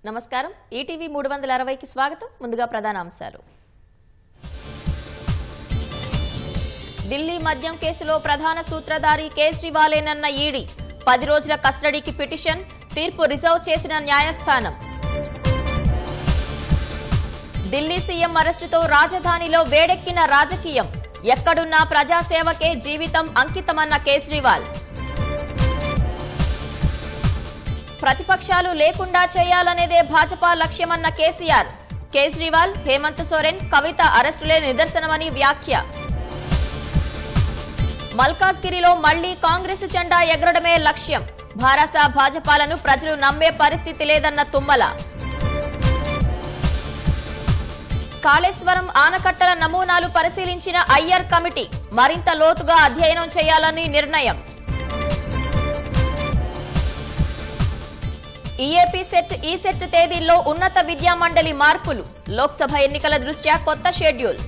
నమస్కారం ఈటీవీ మూడు వందల అరవైకి స్వాగతం ముందుగా ప్రధాన అంశాలు ఢిల్లీ మద్యం కేసులో ప్రధాన సూత్రధారి కేజ్రీవాలేనన్న ఈడీ పది రోజుల కస్టడీకి పిటిషన్ తీర్పు రిజర్వ్ చేసిన న్యాయస్థానం ఢిల్లీ సీఎం అరెస్టుతో రాజధానిలో వేడెక్కిన రాజకీయం ఎక్కడున్నా ప్రజాసేవకే జీవితం అంకితమన్న కేజ్రీవాల్ ప్రతిపక్షాలు లేకుండా చేయాలనేదే భాజపా లక్ష్యమన్న కేసీఆర్ కేజ్రీవాల్ హేమంత్ సోరెన్ కవిత అరెస్టులే నిదర్శనమని వ్యాఖ్య మల్కాజ్గిరిలో మళ్లీ కాంగ్రెస్ జెండా ఎగరడమే లక్ష్యం భారస భాజపాలను ప్రజలు నమ్మే పరిస్థితి లేదన్న తుమ్మల కాళేశ్వరం ఆనకట్టల నమూనాలు పరిశీలించిన అయ్యర్ కమిటీ మరింత లోతుగా అధ్యయనం చేయాలని నిర్ణయం ఈఏపీ సెట్ ఈ సెట్ తేదీల్లో ఉన్నత విద్యా మండలి మార్పులు లోక్సభ ఎన్నికల దృష్ట్యా కొత్త షెడ్యూల్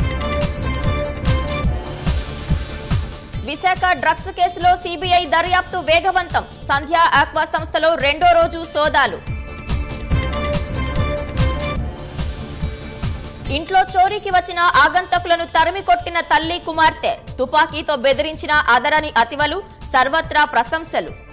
విశాఖ డ్రగ్స్ కేసులో సిబిఐ దర్యాప్తు వేగవంతం సంధ్యా ఆక్వా సంస్థలో రెండో రోజు సోదాలు ఇంట్లో చోరీకి వచ్చిన ఆగంతకులను తరిమి కొట్టిన తల్లి కుమార్తె తుపాకీతో బెదిరించిన అదరని అతివలు సర్వత్రా ప్రశంసలు